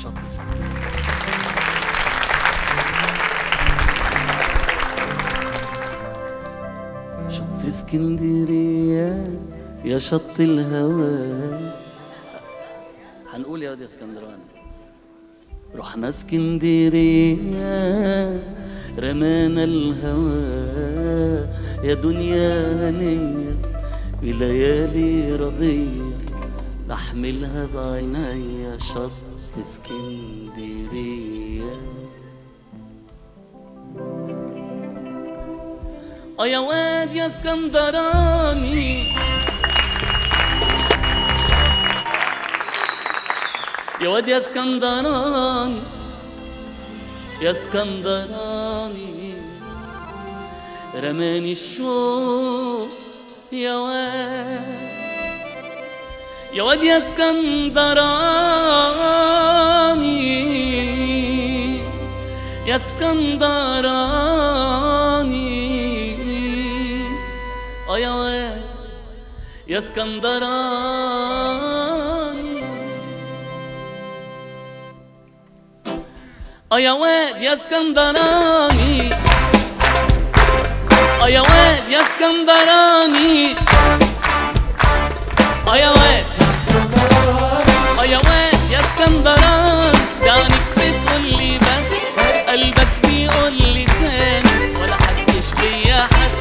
شط اسكندريه شط اسكندريه يا شط الهوى هنقول يا واد يا اسكندراني رحنا اسكندريه رمانا الهوى يا دنيا هنيه بليالي رضيه بحملها بعينيا شط اسكندريه اه يا واد يا اسكندراني يا واد يا اسكندراني يا اسكندراني رماني الشوق يا واد يا واد يا اسكندراني يا اسكندراني اه يا واد يا اسكندراني اه يا واد يا اسكندراني اه يا واد يا اسكندراني اه يا واد اه يا واد يا اسكندراني دعنك بتقول لي بس قلبك بيقول لي تاني ولا حدش بيا حس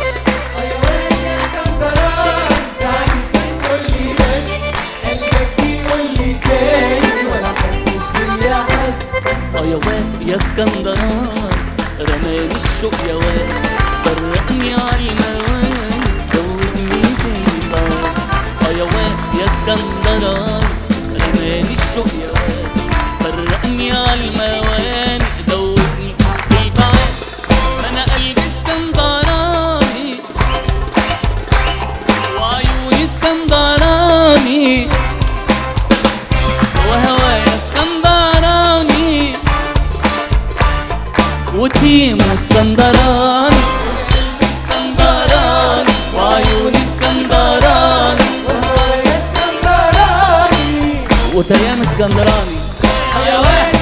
اه يا واد يا اسكندراني رماني الشوق يا واد فرقني عالمواد دوبني في البار اه يا واد يا اسكندراني رماني الشوق يا واد فرقني عالمواد دوبني في البار ما انا قلبي اسكندراني وعيوني اسكندراني وهوايا اسكندراني وتيم اسكندراني اسكندراني وعيوني اسكندراني وتيام اسكندراني يا واد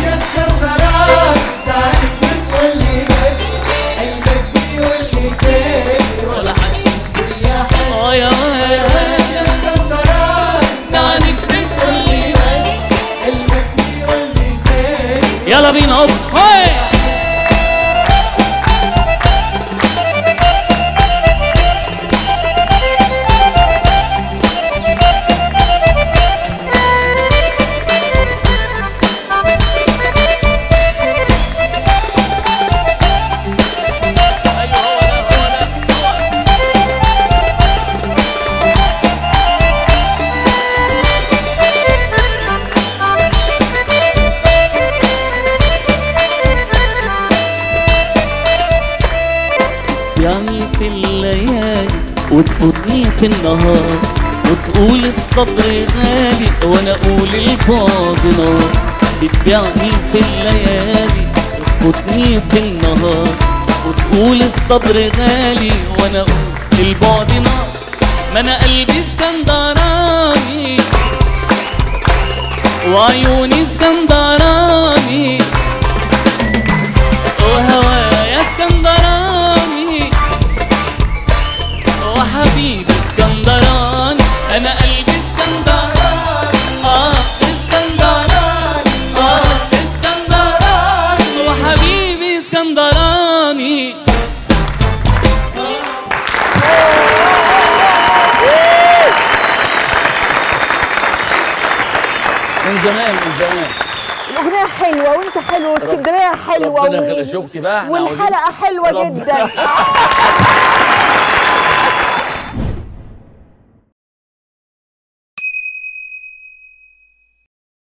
ولا حد اه يا واد عنك بتقول لي يلا بينا هوب هاي ايوه هو ده هو ده هو يعني في الليالي وتفوتني في النهار وتقول الصبر غالي وانا اقول البعد نار بتبيعني في الليالي وتفوتني في النهار وتقول الصبر غالي وانا اقول البعد نار ما انا قلبي اسكندراني وعيوني اسكندراني وهوايا اسكندراني وحبيبي اسكندراني انا قلبي اسكندراني اه اسكندراني اه اسكندراني وحبيبي اسكندراني من زمان من زمان الاغنيه حلوه وانت حلو واسكندريه حلوه ربنا و- يخليك شفتي بقى احنا عاوزين- والحلقه حلوه ربنا- جدا